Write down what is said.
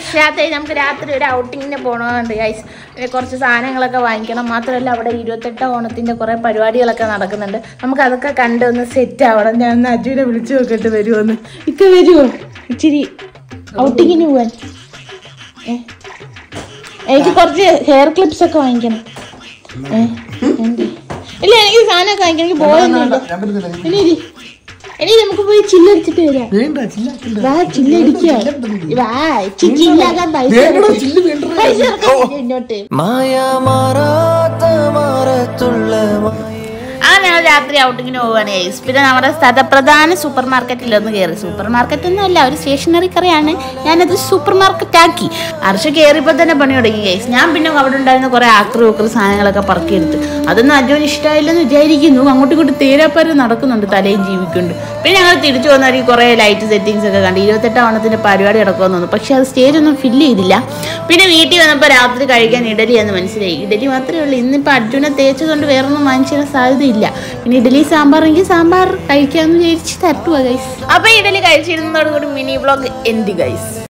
രാത്രി നമുക്ക് രാത്രി ഒരു ഔട്ടിങ്ങിന് പോകണമെന്നുണ്ട് ഗൈസ് കുറച്ച് സാധനങ്ങളൊക്കെ വാങ്ങിക്കണം മാത്രമല്ല അവിടെ ഇരുപത്തെട്ടാം ഓണത്തിന്റെ കുറെ പരിപാടികളൊക്കെ നടക്കുന്നുണ്ട് നമുക്ക് അതൊക്കെ കണ്ട് ഒന്ന് സെറ്റ് ആവണം ഞാൻ ഒന്ന് അജുവിനെ വിളിച്ചു നോക്കിട്ട് വരുമോന്ന് ഇക്ക വരുമോ ഇച്ചിരി ഔട്ടിങ്ങിന് പോവാൻ ഏ? എനിക്ക് കുറച്ച് ഹെയർ ക്ലിപ്സ് ഒക്കെ വാങ്ങിക്കണം ഏ? എന്ത്? ഇല്ല എനിക്ക് സാധനമൊക്കെ വാങ്ങിക്കണം എനിക്ക് പോയൊന്നുമില്ല ഞാൻ പറ്റുന്നില്ല ഇനി ഇരി. ഇനി നമുക്ക് പോയി ചില്ലടിച്ചിട്ട് വരാം വേണ്ട ചില്ലാക്കില്ല വാ ചില്ലടിക്കുക വാ ഇച്ചി ചില്ലാക്കാൻ പൈസ വേണ്ട ചില്ല് വേണ്ട പൈസ ഇറക്കാം ഇങ്ങോട്ട് മായ മാറാത്ത മാറത്തുള്ള മായ ആ ഞങ്ങൾ രാത്രി ഔട്ടിങ്ങിന് പോവുകയാണ് ഗൈസ് പിന്നെ നമ്മുടെ സ്ഥല പ്രധാന സൂപ്പർ മാർക്കറ്റിലൊന്ന് കയറി സൂപ്പർ മാർക്കറ്റ് ഒന്നും അല്ല ഒരു സ്റ്റേഷനറി കടയാണ് ഞാനത് സൂപ്പർ മാർക്കറ്റ് ആക്കി അർഷ കയറിയപ്പോൾ തന്നെ പണി തുടങ്ങി ഗൈസ് ഞാൻ പിന്നെ അവിടെ ഉണ്ടായിരുന്ന കുറെ ആക്രി ഉക്രി സാധനങ്ങളൊക്കെ പറക്കിയെടുത്ത് അതൊന്നും അജോന് ഇഷ്ടമായില്ലെന്ന് വിചാരിക്കുന്നു അങ്ങോട്ടും ഇങ്ങോട്ടും തേരാപ്പാര് നടക്കുന്നുണ്ട് തലയും ജീവിക്കുന്നുണ്ട് പിന്നെ ഞങ്ങൾ തിരിച്ചു വന്നവർ കുറേ ലൈറ്റ് സെറ്റിങ്സ് ഒക്കെ കണ്ട് ഇരുപത്തെട്ടാം ഓണത്തിന്റെ പരിപാടി നടക്കുമെന്ന് തോന്നുന്നു പക്ഷെ അത് സ്റ്റേജ് ഒന്നും ഫില്ല് ചെയ്തില്ല പിന്നെ വീട്ടിൽ വന്നപ്പോൾ രാത്രി കഴിക്കാൻ ഇഡലി എന്ന് മനസ്സിലായി ഇഡലി മാത്രമേ ഉള്ളൂ ഇന്നിപ്പോൾ അർജുനെ തേച്ചതുകൊണ്ട് വേറൊന്നും വാങ്ങിച്ചാൽ സാധ്യതയില്ല പിന്നെ ഇഡലി സാമ്പാറെങ്കിൽ സാമ്പാർ കഴിക്കാമെന്ന് വിചാരിച്ച് തട്ടുക ഗൈസ് അപ്പോൾ ഇഡലി കഴിച്ചിരുന്നതോടുകൂടി മിനി വ്ളോഗ് എൻഡ് ഗൈസ്